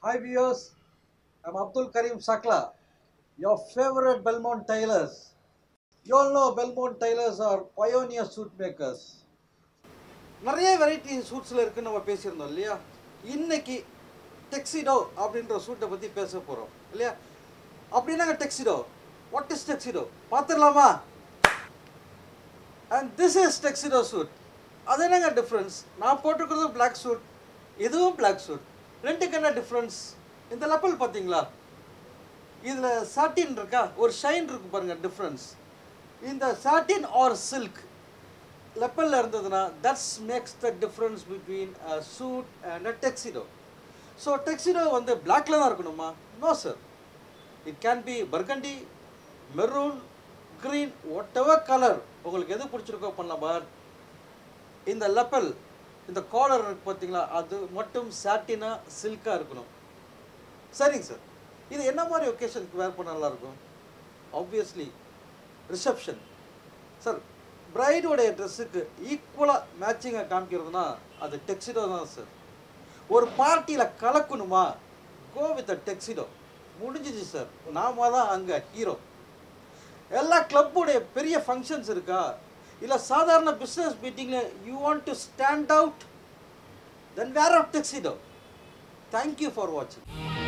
Hi viewers, I'm Abdul Karim Sakla, your favorite Belmont tailors. You all know Belmont tailors are pioneer suit makers. நிறைய variety சூட்ஸில் இருக்குன்னு நம்ம பேசியிருந்தோம் இல்லையா இன்னைக்கு டெக்ஸிடோ அப்படின்ற சூட்டை பற்றி பேச போகிறோம் இல்லையா அப்படின்னாங்க டெக்ஸிடோ வாட் இஸ் டெக்ஸிடோ பார்த்துடலாமா and this is tuxedo suit அது என்னங்க டிஃப்ரென்ஸ் நான் போட்டிருக்கிறது பிளாக் சூட் இதுவும் பிளாக் சூட் ரெண்டுக்கு என்ன டிஃப்ரென்ஸ் இந்த லப்பல் பார்த்தீங்களா இதில் சாட்டின் இருக்கா ஒரு ஷைன் இருக்கு பாருங்க டிஃப்ரென்ஸ் இந்த சாட்டின் ஆர் சில்க் லெப்பலில் இருந்ததுன்னா that's makes the difference between suit and a tuxedo so tuxedo வந்து பிளாக்ல தான் இருக்கணுமா no sir it can be burgundy maroon green whatever colour உங்களுக்கு எது பிடிச்சிருக்கோ பண்ணலாம் பட் இந்த லெப்பல் இந்த காலர் இருக்கு பார்த்தீங்களா அது மட்டும் சாட்டினாக சில்காக இருக்கணும் சரிங்க சார் இது என்ன மாதிரி ஒகேஷனுக்கு வேர் பண்ண நல்லா இருக்கும் ஆப்வியஸ்லி ரிசப்ஷன் சார் பிரைடோடைய ட்ரெஸ்ஸுக்கு ஈக்குவலாக மேட்சிங்காக காமிக்கிறதுனா அது டெக்ஸிடோ தான் சார் ஒரு பார்ட்டியில் கலக்கணுமா கோ வித் அ டெக்ஸிடோ முடிஞ்சிச்சு சார் நாம தான் அங்கே ஹீரோ எல்லா கிளப்புடைய பெரிய ஃபங்க்ஷன்ஸ் இருக்கா இல்லை சாதாரண பிஸ்னஸ் மீட்டிங்கில் you want to stand out then wear of tuxedo thank you for வாட்சிங்